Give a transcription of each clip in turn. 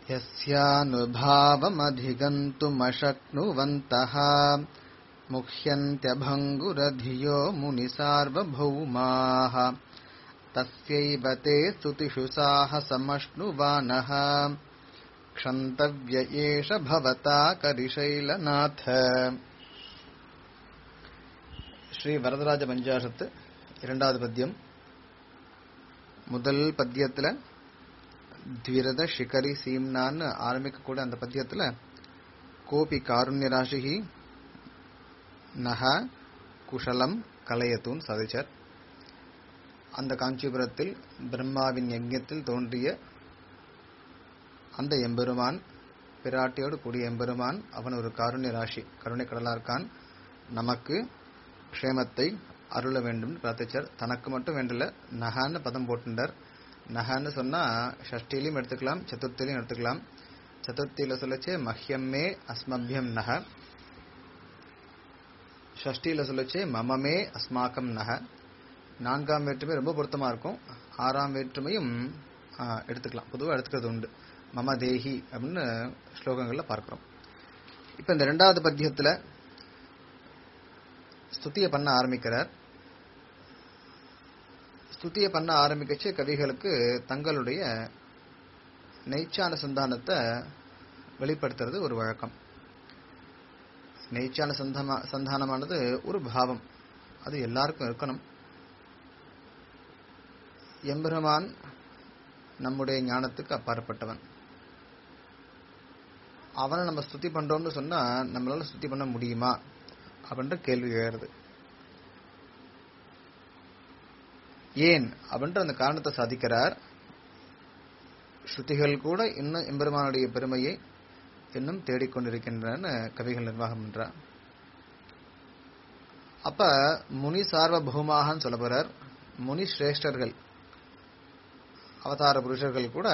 यस्यानुभावमधिगन्तुमशक्नुवन्तः मुह्यन्त्यभङ्गुरधियो मुनिसार्वभौमाः तस्यैव ते स्तुतिषु साहसमश्नुवानः क्षन्तव्य एष भवता करिशैलनाथ ஸ்ரீ வரதராஜ பஞ்சாசத்து இரண்டாவது பத்தியம் முதல் பத்தியத்துல த்விரத ஷிகரி சீம்னான்னு ஆரம்பிக்கக்கூடிய அந்த பத்தியத்துல கோபி காருண்ய ராசிகி நக குஷலம் கலையத்துன்னு சாதிச்சார் அந்த காஞ்சிபுரத்தில் பிரம்மாவின் யஜ்ஞத்தில் தோன்றிய அந்த எம்பெருமான் பிராட்டியோடு கூடிய எம்பெருமான் அவன் ஒரு காருண்ய ராசி கருணை கடலா இருக்கான் நமக்கு க்ஷேமத்தை அருள வேண்டும் பிரார்த்திச்சார் தனக்கு மட்டும் வேண்டல நகான்னு பதம் போட்டுண்டார் நகான்னு சொன்னா ஷஷ்டிலையும் எடுத்துக்கலாம் சதுர்த்திலையும் எடுத்துக்கலாம் சதுர்த்தியில சொல்லச்சு மஹ்யம்மே அஸ்மபியம் நக ஷஷ்டியில சொல்லச்சு மமமே அஸ்மாக்கம் நக நான்காம் வேற்றுமை ரொம்ப பொருத்தமா இருக்கும் ஆறாம் வேற்றுமையும் எடுத்துக்கலாம் பொதுவாக எடுத்துக்கிறது உண்டு மம தேஹி அப்படின்னு ஸ்லோகங்கள்ல பார்க்கிறோம் இப்ப இந்த ரெண்டாவது பத்தியத்துல ஸ்துதியை பண்ண ஆரம்பிக்கிறார் ஸ்துதியை பண்ண ஆரம்பிக்கச்சு கவிகளுக்கு தங்களுடைய நெய்ச்சான சந்தானத்தை வெளிப்படுத்துறது ஒரு வழக்கம் நெய்ச்சான சந்தமா சந்தானமானது ஒரு பாவம் அது எல்லாருக்கும் இருக்கணும் எம்பெருமான் நம்முடைய ஞானத்துக்கு அப்பாற்பட்டவன் அவனை நம்ம ஸ்துதி பண்றோம்னு சொன்னா நம்மளால ஸ்துதி பண்ண முடியுமா அப்படின்ற கேள்வி எழுது ஏன் அப்படின்ற அந்த காரணத்தை சாதிக்கிறார் ஸ்ருதிகள் கூட இன்னும் எம்பெருமானுடைய பெருமையை இன்னும் தேடிக்கொண்டிருக்கின்றன கவிகள் நிர்வாகம் என்றார் அப்ப முனி சார்வபௌமாகன்னு சொல்ல போறார் முனி சிரேஷ்டர்கள் அவதார புருஷர்கள் கூட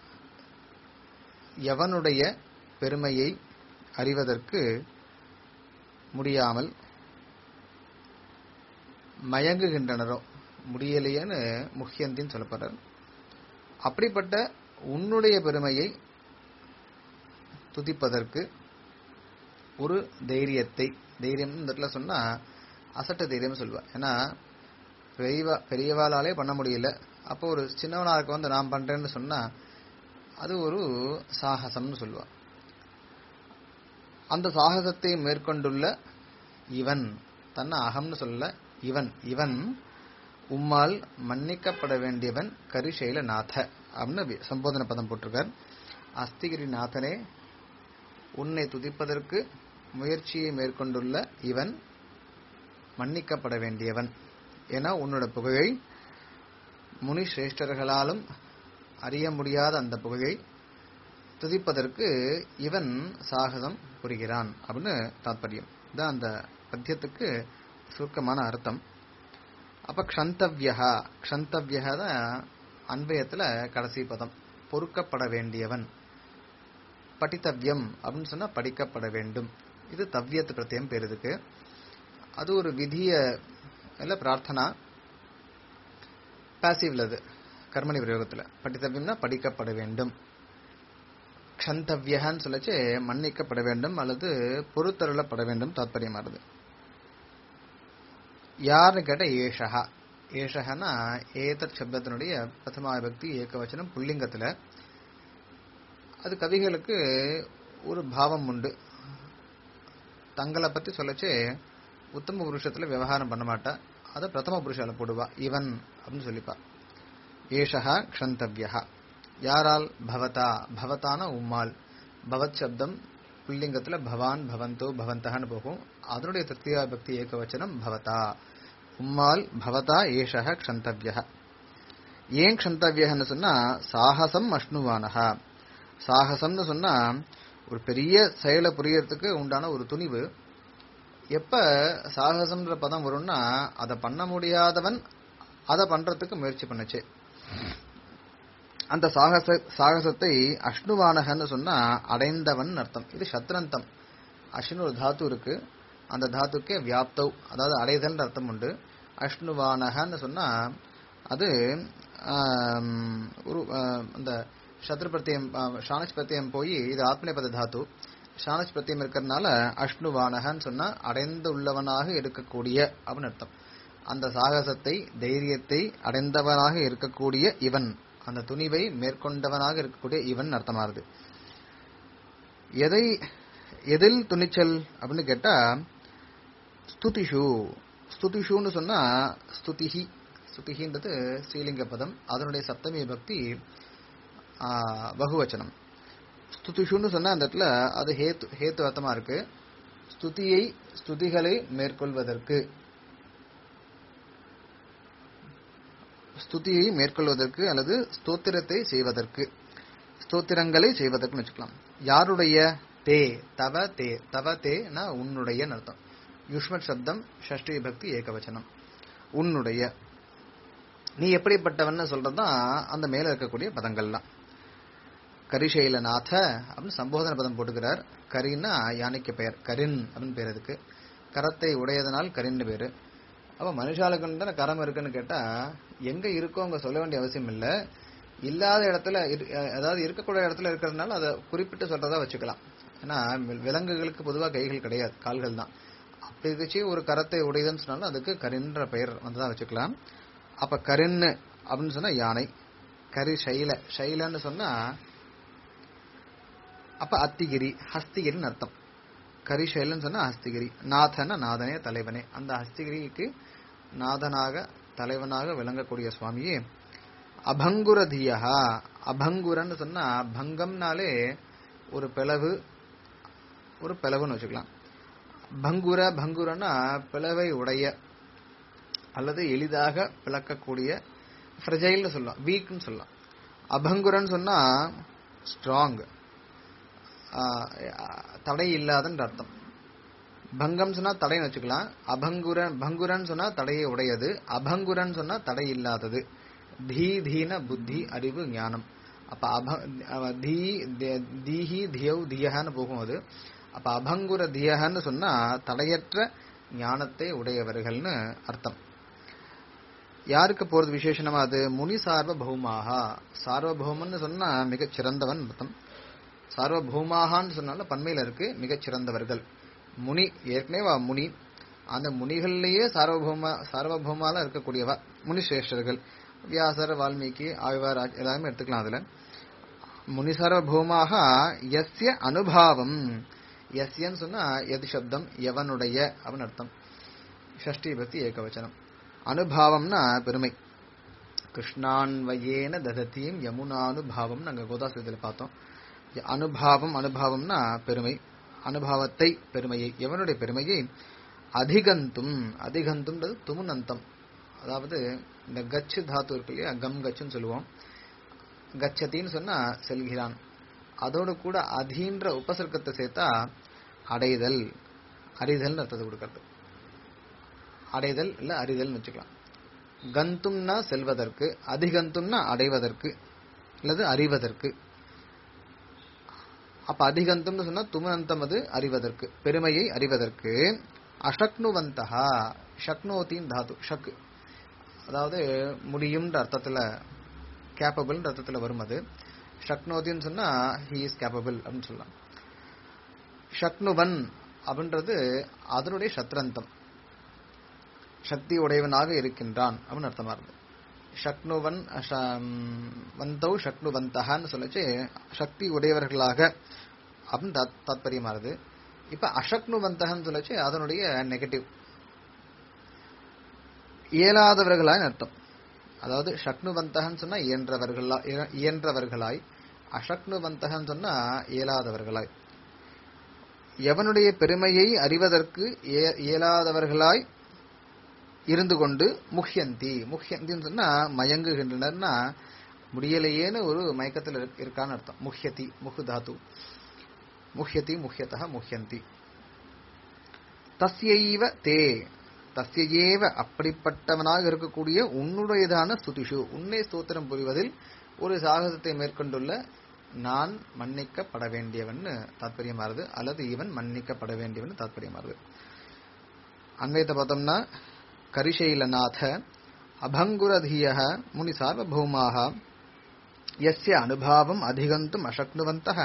எவனுடைய பெருமையை அறிவதற்கு முடியாமல் மயங்குகின்றனரோ முடியலையேன்னு முக்கியந்தின்னு சொல்லப்படுறார் அப்படிப்பட்ட உன்னுடைய பெருமையை துதிப்பதற்கு ஒரு தைரியத்தை தைரியம் இந்த இடத்துல சொன்னா அசட்ட தைரியம் சொல்லுவா ஏன்னா பெரியவா பெரியவாளாலே பண்ண முடியல அப்போ ஒரு சின்னவனா இருக்க வந்து நான் பண்றேன்னு சொன்னா அது ஒரு சாகசம்னு சொல்லுவா அந்த சாகசத்தை மேற்கொண்டுள்ள இவன் தன்னை அகம்னு சொல்ல இவன் இவன் உம்மால் மன்னிக்கப்பட வேண்டியவன் கரிசைல நாத அப்படின்னு சம்போதன பதம் போட்டிருக்கார் அஸ்திகிரி நாதனே உன்னை துதிப்பதற்கு முயற்சியை மேற்கொண்டுள்ள இவன் மன்னிக்கப்பட வேண்டியவன் ஏன்னா உன்னோட புகழை முனி சிரேஷ்டர்களாலும் அறிய முடியாத அந்த புகழை துதிப்பதற்கு இவன் சாகசம் புரிகிறான் அப்படின்னு தாற்பயம் இதான் அந்த பத்தியத்துக்கு சுருக்கமான அர்த்தம் அப்ப க்ஷந்தவ்யா க்ஷந்தவ்யா தான் அன்பயத்துல கடைசி பதம் பொறுக்கப்பட வேண்டியவன் படித்தவ்யம் அப்படின்னு சொன்னா படிக்கப்பட வேண்டும் இது தவ்யத்து பிரத்தியம் பேர் இதுக்கு அது ஒரு விதிய இல்ல பிரார்த்தனா பாசிவ்ல அது கர்மணி பிரயோகத்துல படித்தவ்யம்னா படிக்கப்பட வேண்டும் க்ஷந்தவ்யன்னு சொல்லச்சு மன்னிக்கப்பட வேண்டும் அல்லது பொறுத்தருளப்பட வேண்டும் தாற்பயமானது யாருன்னு கேட்ட ஏஷகா ஏஷகனா ஏதத் சப்தத்தினுடைய பிரதமா பக்தி ஏகவச்சனம் புல்லிங்கத்துல அது கவிகளுக்கு ஒரு பாவம் உண்டு தங்களை பத்தி சொல்லச்சு உத்தம புருஷத்துல விவகாரம் பண்ண மாட்டா அதை பிரதம புருஷால போடுவா இவன் அப்படின்னு சொல்லிப்பா ஏஷகா க்ஷந்தவ்யா யாரால் பவதா பவதான உம்மால் பவத் சப்தம் புல்லிங்கத்துல பவான் பவந்தோ பவந்தகன்னு போகும் அதனுடைய திருத்தியா பக்தி ஏகவச்சனம் பவதா உம்மால் பவதா ஏஷக க்ஷந்தவ்ய ஏன் க்ஷந்தவ்யன்னு சொன்னா சாகசம் அஷ்ணுவானஹா சாகசம்னு சொன்னா ஒரு பெரிய செயலை புரியறதுக்கு உண்டான ஒரு துணிவு எப்ப சாகசம்ன்ற பதம் வரும்னா அதை பண்ண முடியாதவன் அதை பண்றதுக்கு முயற்சி பண்ணுச்சு அந்த சாகச சாகசத்தை அஷ்ணுவானகன்னு சொன்னா அடைந்தவன் அர்த்தம் இது சத்ரந்தம் அஷ்னு ஒரு தாத்து இருக்கு அந்த தாத்துக்கே வியாப்தவ் அதாவது அடைதல் அர்த்தம் உண்டு அஷ்ணுவானகன்னு சொன்னா அது ஆம், ஒரு ஆ, அந்த சத்ரு பிரத்தியம் ஷானச் பிரத்தியம் போய் இது ஆத்மநேபத தாத்து ஷானச் பிரத்தியம் இருக்கிறதுனால அஷ்ணுவானகன்னு சொன்னா அடைந்து உள்ளவனாக இருக்கக்கூடிய அப்படின்னு அர்த்தம் அந்த சாகசத்தை தைரியத்தை அடைந்தவனாக இருக்கக்கூடிய இவன் அந்த துணிவை மேற்கொண்டவனாக இருக்கக்கூடிய இவன் அர்த்தமாகுது எதை எதில் துணிச்சல் அப்படின்னு கேட்டா ஸ்துதிஷு ஸ்துதிஷுன்னு சொன்னா ஸ்துதிஹி ஸ்துதிஹின்றது ஸ்ரீலிங்க பதம் அதனுடைய சப்தமி பக்தி ஆ, பகுவச்சனம் ஸ்துதிஷுன்னு சொன்னா அந்த இடத்துல அது ஹேத்து ஹேத்து அர்த்தமா இருக்கு ஸ்துதியை ஸ்துதிகளை மேற்கொள்வதற்கு ஸ்துதியை மேற்கொள்வதற்கு அல்லது ஸ்தோத்திரத்தை செய்வதற்கு ஸ்தோத்திரங்களை செய்வதற்குன்னு வச்சுக்கலாம் யாருடைய தே தவ தே தவ தேனா உன்னுடைய அர்த்தம் யுஷ்மத் சப்தம் ஷஷ்டி பக்தி ஏகவச்சனம் உன்னுடைய நீ எப்படிப்பட்டவன்னு சொல்றதுதான் அந்த மேல இருக்கக்கூடிய பதங்கள்லாம் கரிசைலநாத அப்படின்னு சம்போதன பதம் போட்டுக்கிறார் கரின்னா யானைக்கு பெயர் கரின் அப்படின்னு பேர் அதுக்கு கரத்தை உடையதனால் கரின்னு பேரு அப்ப மனுஷாளுக்கு தானே கரம் இருக்குன்னு கேட்டா எங்க இருக்கோ அங்க சொல்ல வேண்டிய அவசியம் இல்ல இல்லாத இடத்துல இரு- அதாவது இருக்கக்கூடிய இடத்துல இருக்கிறதுனால அதை குறிப்பிட்டு சொல்றதா வச்சுக்கலாம் ஏன்னா வி- விலங்குகளுக்கு பொதுவா கைகள் கிடையாது கால்கள் தான் அப்படி இருந்துச்சு ஒரு கரத்தை உடையதுன்னு சொன்னாலும் அதுக்கு கரின்ற பெயர் வந்துதான் வச்சுக்கலாம் அப்ப கரின்னு அப்படின்னு சொன்னா யானை கரி சைல சைலன்னு சொன்னா அப்ப அத்திகிரி ஹஸ்திகிரின்னு அர்த்தம் கரிசைலன்னு சொன்னா ஹஸ்திகிரி நாதன நாதனே தலைவனே அந்த ஹஸ்திகிரிக்கு நாதனாக தலைவனாக விளங்கக்கூடிய சுவாமியே அபங்குரதியா அபங்குரன்னு சொன்னா பங்கம்னாலே ஒரு பிளவு ஒரு பிளவுன்னு வச்சுக்கலாம் பங்குர பங்குரன்னா பிளவை உடைய அல்லது எளிதாக பிளக்கக்கூடிய ஃப்ரெஜைல்னு சொல்லலாம் வீக்னு சொல்லலாம் அபங்குரன்னு சொன்னா ஸ்ட்ராங் தடை இல்லாதன்ற அர்த்தம் பங்கம் சொன்னா தடைன்னு வச்சுக்கலாம் அபங்குரன் பங்குரன் சொன்னா தடையை உடையது அபங்குரன் சொன்னா தடை இல்லாதது தீ தீன புத்தி அறிவு ஞானம் அப்ப அப அவ தீ தே- தீஹி தியவ் தியஹன்னு போகும் அது அப்ப அபங்குர தியஹன்னு சொன்னா தடையற்ற ஞானத்தை உடையவர்கள்னு அர்த்தம் யாருக்கு போறது விசேஷமா அது முனி சார்வபௌமாகா சார்வபௌமன்னு சொன்னா மிகச் சிறந்தவன் அர்த்தம் சார்வபௌமாகான்னு சொன்னால பன்மையில இருக்கு மிகச் சிறந்தவர்கள் முனி ஏற்கனவே அவ முனி அந்த முனிகள்லயே சார்வபௌம சார்வபௌமால இருக்கக்கூடியவ முனி சிரேஷ்டர்கள் வியாசர் வால்மீகி ஆழ்வார் ஆச்- எல்லாருமே எடுத்துக்கலாம் அதுல முனி சார்வபௌமாக எஸ்ய அனுபாவம் எஸ்யன்னு சொன்னா எது சப்தம் எவனுடைய அவன் அர்த்தம் ஷஷ்டி பக்தி ஏகவச்சனம் அனுபாவம்னா பெருமை கிருஷ்ணான்வயேன ததத்தீம் யமுனானுபாவம் நாங்க கோதாசுரத்தில் பார்த்தோம் அனுபாவம் அனுபாவம்னா பெருமை அனுபாவத்தை பெருமையை எவனுடைய பெருமையை அதிகந்தும் அதிகந்தும்ன்றது துமுனந்தம் அதாவது இந்த கச்சு தாத்து இருக்கு இல்லையா கம் கச்சுன்னு சொல்லுவோம் கச்சத்தின்னு சொன்னா செல்கிறான் அதோடு கூட அதீன்ற உபசர்க்கத்தை சேர்த்தா அடைதல் அறிதல் அர்த்தத்தை கொடுக்கறது அடைதல் இல்ல அறிதல்னு வச்சுக்கலாம் கந்தும்னா செல்வதற்கு அதிகந்தும்னா அடைவதற்கு அல்லது அறிவதற்கு அப்ப அதிகந்தம்னு சொன்னா துமனந்தம் அது அறிவதற்கு பெருமையை அறிவதற்கு அஷக்னுவந்தகா ஷக்னோத்தின் தாது ஷக் அதாவது முடியும்ன்ற அர்த்தத்துல கேப்பபிள்ன்ற அர்த்தத்துல வரும் அது ஷக்னோத்தின்னு சொன்னா ஹி இஸ் கேப்பபிள் அப்படின்னு சொல்லலாம் ஷக்னுவன் அப்படின்றது அதனுடைய சத்ரந்தம் சக்தி உடையவனாக இருக்கின்றான் அப்படின்னு அர்த்தமா இருக்கு ஷக்னுவன் ஷ- ம், வந்தௌ ஷக்னுவந்தகான்னு சொல்லச்சு சக்தி உடையவர்களாக அப்படின்னு தாத்- தாத்பரியமானது இப்ப அஷக்னுவந்தகன்னு சொல்லச்சு அதனுடைய நெகட்டிவ் இயலாதவர்களாய் அர்த்தம் அதாவது ஷக்னுவந்தகன்னு சொன்னா இயன்றவர்களா இய- இயன்றவர்களாய் அஷக்னுவந்தகன்னு சொன்னா இயலாதவர்களாய் எவனுடைய பெருமையை அறிவதற்கு இய- இயலாதவர்களாய் இருந்து கொண்டு முஹ்யந்தி முஹ்யந்தின்னு சொன்னா மயங்குகின்றனர்னா முடியலையேன்னு ஒரு மயக்கத்தில் இருக்- இருக்கான்னு அர்த்தம் முஹ்யதி முஹு தாத்து முஹ்யதி முஹ்யதா முஹ்யந்தி தஸ்யைவ தே தஸ்யேவ அப்படிப்பட்டவனாக இருக்கக்கூடிய உன்னுடையதான ஸ்துதிஷு உன்னை ஸ்தோத்திரம் புரிவதில் ஒரு சாகசத்தை மேற்கொண்டுள்ள நான் மன்னிக்கப்பட வேண்டியவன் தாத்பரியமாறுது அல்லது இவன் மன்னிக்கப்பட வேண்டியவன் தாத்பரியமாறுது அன்வயத்தை பார்த்தோம்னா கரிசைலநாத அபங்குரதீய முனி சார்வபௌமாக எஸ்ய அனுபாவம் அதிகந்தும் அசக்னுவந்தः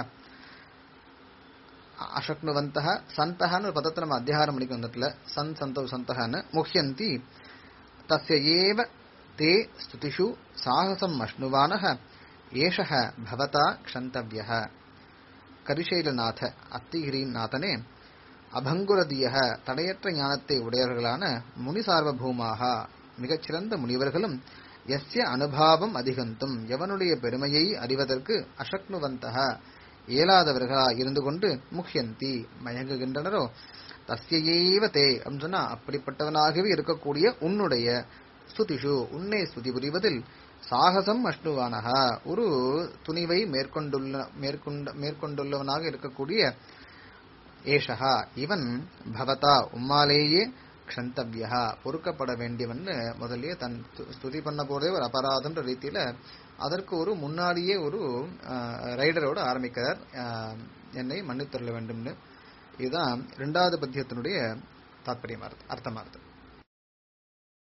அசக்னுவந்தः சந்தகன்னு ஒரு பதத்தை நம்ம அத்தியாரம் பண்ணிக்க வந்ததுல சன் சந்தோ சந்தகன்னு முஹ்யந்தி தஸ்ய ஏவ தே ஸ்துதிஷு சாகசம் அஷ்ணுவானः ஏஷः பவதா க்ஷந்தவ்யः கரிசைலநாத அத்திகிரியின் நாதனே அபங்குரதியக தடையற்ற ஞானத்தை உடையவர்களான முனி சார்வபூமாக மிகச்சிறந்த முனிவர்களும் எஸ்ய அனுபாவம் அதிகந்தும் எவனுடைய பெருமையை அறிவதற்கு அசக்னுவந்தக இயலாதவர்களா இருந்து கொண்டு முஹ்யந்தி மயங்குகின்றனரோ தஸ்யைவ தே அப்படின்னு சொன்னா அப்படிப்பட்டவனாகவே இருக்கக்கூடிய உன்னுடைய ஸ்துதிஷு உன்னை ஸ்துதி புரிவதில் சாகசம் அஷ்ணுவானக ஒரு துணிவை மேற்கொண்டுள்ள மேற்கொண்ட மேற்கொண்டுள்ளவனாக இருக்கக்கூடிய ஏஷகா இவன் பவதா உம்மாலேயே க்ஷந்தவ்யா பொறுக்கப்பட வேண்டியவன்னு முதல்லயே தன் ஸ்து- ஸ்துதி பண்ண போதே ஒரு அபராதம்ன்ற ரீதியில அதற்கு ஒரு முன்னாடியே ஒரு ரைடரோட ஆரம்பிக்கிறார் ஆஹ், என்னை மன்னித்தருள வேண்டும்னு இதுதான் இரண்டாவது பத்தியத்தினுடைய தாற்பயமா இருக்கு அர்த்தமா இருக்கு